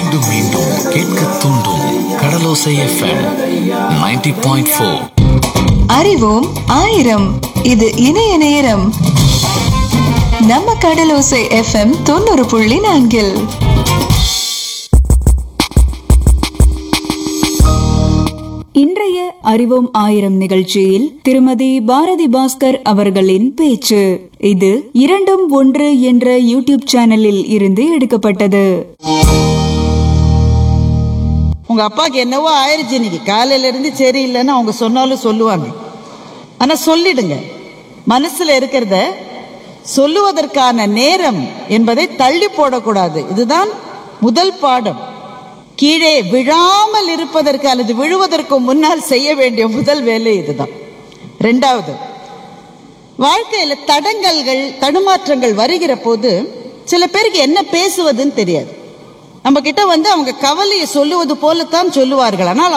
மீண்டும் மீண்டும் கேட்க தூண்டும் கடலோசை எஃப்எம் 90.4 பாயிண்ட் ஃபோர் அறிவோம் ஆயிரம் இது இணைய நேரம் நம்ம கடலோசை எஃப்எம் தொண்ணூறு புள்ளி நான்கில் இன்றைய அறிவோம் ஆயிரம் நிகழ்ச்சியில் திருமதி பாரதி பாஸ்கர் அவர்களின் பேச்சு இது இரண்டும் ஒன்று என்ற யூடியூப் சேனலில் இருந்து எடுக்கப்பட்டது உங்க அப்பாக்கு என்னவோ ஆயிருச்சு இன்னைக்கு காலையில இருந்து சரியில்லைன்னு அவங்க சொன்னாலும் சொல்லுவாங்க ஆனா சொல்லிடுங்க மனசுல இருக்கிறத சொல்லுவதற்கான நேரம் என்பதை தள்ளி போடக்கூடாது இதுதான் முதல் பாடம் கீழே விழாமல் இருப்பதற்கு அல்லது விழுவதற்கு முன்னால் செய்ய வேண்டிய முதல் வேலை இதுதான் ரெண்டாவது வாழ்க்கையில தடங்கல்கள் தடுமாற்றங்கள் வருகிற போது சில பேருக்கு என்ன பேசுவதுன்னு தெரியாது நம்ம கிட்ட வந்து அவங்க கவலையை சொல்லுவது போலத்தான் சொல்லுவார்கள் ஆனால்